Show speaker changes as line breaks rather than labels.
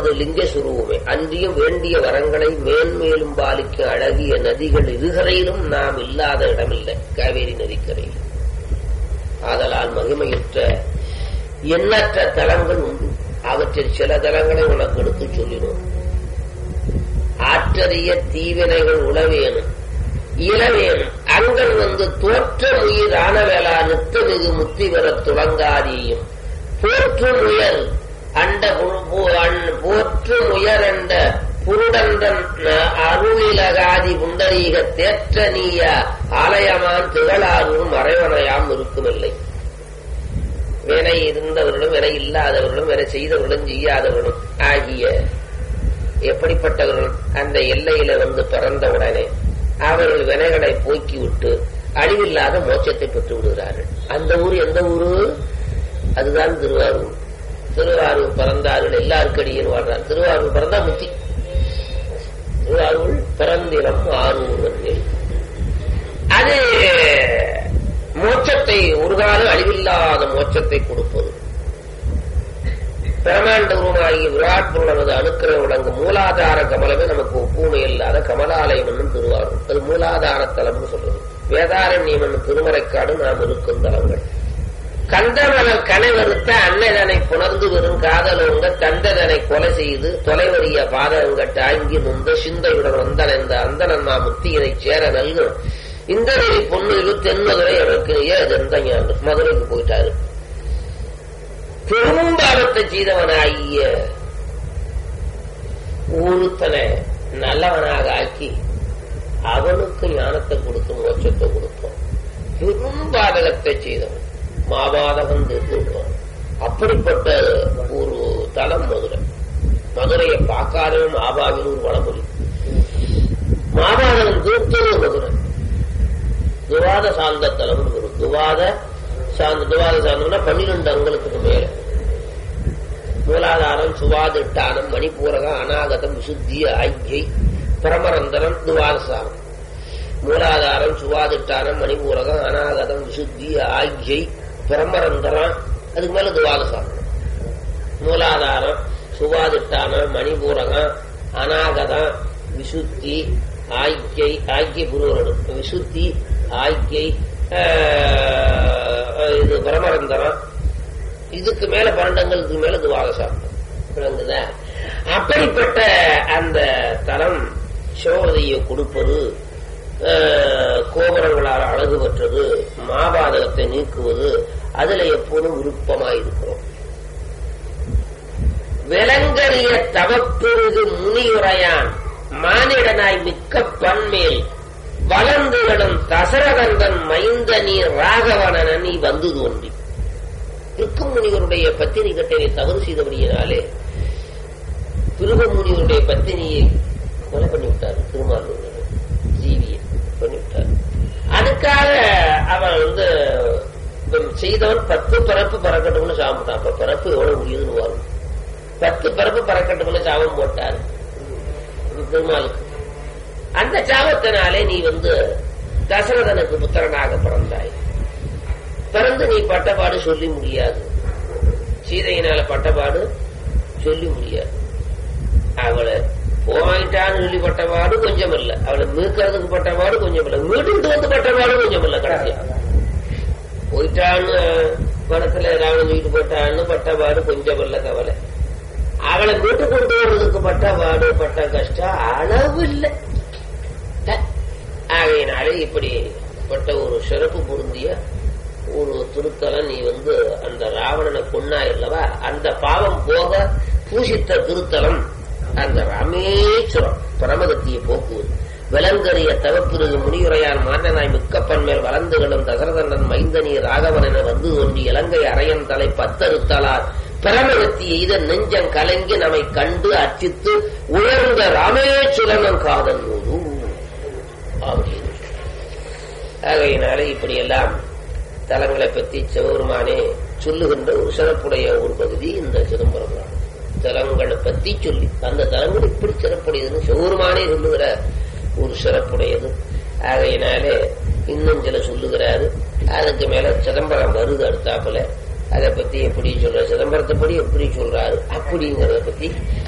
நமது லிங்க சுரூபமே அன்றியும் வேண்டிய வரங்களை மேன்மேலும் பாலிக்கும் அழகிய நதிகள் இருகரையிலும் நாம் இல்லாத இடமில்லை காவேரி நதிக்கரையில் ஆதலால் மகிமையுற்ற எண்ணற்ற தலங்கள் உண்டு அவற்றில் சில தலங்களை உனக்கு எடுத்து சொல்லினோம் ஆற்றறிய தீவினைகள் உளவேனும் இளவேனும் அங்கன் வந்து தோற்ற உயிர் ஆனவேளா நித்த மிகு முத்தி பெற துளங்காதியும் போற்று முயல் அண்ட பு- பு- அண்- போற்று முயர் அண்ட புருடந்தன் அருளிலகாதி புண்டரீக தேற்ற நீய ஆலயமான் திகழாரும் மறைவனையாம் இருக்குமில்லை வினை இருந்தவர்களும் வினை இல்லாதவர்களும் வினை செய்தவர்களும் செய்யாதவர்களும் ஆகிய எப்படிப்பட்டவர்கள் அந்த எல்லையில வந்து பிறந்தவுடனே அவர்கள் வினைகளை போக்கிவிட்டு அழிவில்லாத மோட்சத்தை பெற்று விடுகிறார்கள் அந்த ஊர் எந்த ஊரு அதுதான் திருவாரூர் திருவாரூர் பிறந்தார்கள் எல்லாருக்கடியில் வாழ்றார் திருவாரூர் பிறந்தா முத்தி திருவாரூர் பிறந்திடம் ஆரூர் என்று அது மோட்சத்தை ஒரு காலம் அழிவில்லாத மோட்சத்தை கொடுப்பது பிரமாண்ட உருவமாகிய விராட் புருணனது அணுக்கரை விளங்கும் மூலாதார கமலமே நமக்கு ஒப்புமை இல்லாத கமலாலயம் என்னும் திருவாரூர் அது மூலாதார தலம்னு சொல்றது வேதாரண்யம் என்னும் திருமறைக்காடு நாம் இருக்கும் தலங்கள் கந்தமலர் கனைவருத்த அன்னைதனை புணர்ந்து வரும் காதலோங்க தந்ததனை கொலை செய்து தொலைவறிய பாதகங்கட்ட ஆங்கி நுந்த சிந்தையுடன் வந்தனைந்த அந்தனன் மா முத்தியினை சேர நல்கும் இந்த நெறி பொன்னில் தென்மதுரை எனக்கு எந்த ஞான மதுரைக்கு போயிட்டாரு பெரும்பாலத்தை செய்தவனாகிய ஒருத்தனை நல்லவனாக ஆக்கி அவனுக்கு ஞானத்தை கொடுத்து மோட்சத்தை கொடுப்போம் பெரும்பாதகத்தை செய்தவன் மாபாதகம் தீர்த்துவிடுவான் அப்படிப்பட்ட ஒரு தலம் மதுரை மதுரையை பார்க்காதவன் மாபாவின் ஒரு வளமொழி மாபாதகம் தீர்த்தது மதுரை துவாத சார்ந்த தலம் ஒரு துவாத சார்ந்த துவாத சார்ந்தம்னா பன்னிரெண்டு அங்களுக்கு மேல மூலாதாரம் சுவாதிட்டானம் மணிப்பூரகம் அநாகதம் விசுத்தி ஐக்கியை பிரமரந்தரம் துவாதசாரம் மூலாதாரம் சுவாதிட்டானம் மணிபூரகம் அநாகதம் விசுத்தி ஆகியை பிரமரந்தரம் அதுக்கு மேல துவாதசாரம் மூலாதாரம் சுவாதிட்டானம் மணிபூரகம் அநாகதம் விசுத்தி ஆய்க்கை ஆய்க்கை புருவரடு விசுத்தி ஆய்க்கை ஆஹ், இது பிரமரந்தரம் இதுக்கு மேல பன்னெண்டங்களுக்கு மேல துவாதசாரம் விளங்குதா அப்படிப்பட்ட அந்த தலம் சோதனையை கொடுப்பது ஆஹ், கோபுரங்களால் அழகு பெற்றது மாபாதகத்தை நீக்குவது அதுல எப்போதும் விருப்பமாயிருக்கிறோம் விலங்கறிய தவப்பெருது முனியுரையான் மானிடனாய் மிக்க பன்மேல் வளர்ந்துகளும் தசரகந்தன் மைந்த நீ ராகவனன நீ வந்து தோன்றி இருக்கும் முனிவருடைய பத்தினி கட்டளை தவறு செய்தபடியினாலே பிருக முனிவருடைய பத்தினியை கொலை பண்ணி விட்டார் திருமாலூர் ஜீவியை பண்ணி விட்டார் அதுக்காக அவன் வந்து இவன் செய்தவன் பத்து பிறப்பு பறக்கட்டும்னு சாப்பிட்டான் அப்ப பிறப்பு எவ்வளவு முடியுதுன்னு வரும் பத்து பிறப்பு பறக்கட்டும்னு சாபம் போட்டார் திருமாலுக்கு அந்த சாபத்தினாலே நீ வந்து தசரதனுக்கு புத்திரனாக பிறந்தாய் பிறந்து நீ பட்டபாடு சொல்லி முடியாது சீதையினால பட்டபாடு சொல்லி முடியாது அவளை போயிட்டான்னு சொல்லி பட்டபாடு கொஞ்சம் இல்ல அவளை மீட்கிறதுக்கு பட்டபாடு கொஞ்சம் இல்ல மீட்டுக்கிட்டு வந்து பட்டபாடு கொஞ்சம் இல்ல கடைசியா போயிட்டான்னு படத்துல ராவணன் தூக்கிட்டு போயிட்டான்னு பட்டபாடு கொஞ்சம் இல்ல கவலை அவளை மீட்டு கொண்டு வர்றதுக்கு பட்ட பாடு பட்ட கஷ்டம் அளவு இல்லை ஆகையினாலே இப்படிப்பட்ட ஒரு சிறப்பு பொருந்திய ஒரு திருத்தலம் நீ வந்து அந்த ராவணனை கொன்னாயில்லவா அந்த பாவம் போக பூசித்த திருத்தலம் அந்த ராமேஸ்வரம் பரமகத்தியை போக்குவது விலங்கறிய தவப்பிருகு முனியுரையார் மாண்டனாய் மிக்கப்பன் மேல் வளர்ந்துகளும் தசரதன் மைந்தனி ராகவன் என வந்து தோன்றி இலங்கை அரையன் தலை பத்தறுத்தலார் பரமகத்தி எய்த நெஞ்சம் கலங்கி நம்மை கண்டு அர்ச்சித்து உயர்ந்த ராமேஸ்வரன் காதல் நூறு அப்படின்னு ஆகையினாலே இப்படியெல்லாம் தலங்களை பற்றி சிவபெருமானே சொல்லுகின்ற ஒரு சிறப்புடைய ஒரு பகுதி இந்த சிதம்பரம் புராணம். தலங்களை பத்தி சொல்லி அந்த தலங்கள் இப்படி சிறப்புடையதுன்னு சிவபெருமானே சொல்லுகிற ஒரு சிறப்புடையது ஆகையினாலே இன்னும் சில சொல்லுகிறாரு அதுக்கு மேல சிதம்பரம் வருது அடுத்தாப்புல அதை பத்தி எப்படி சொல்ற சிதம்பரத்தை படி எப்படி சொல்றாரு அப்படிங்கறத பத்தி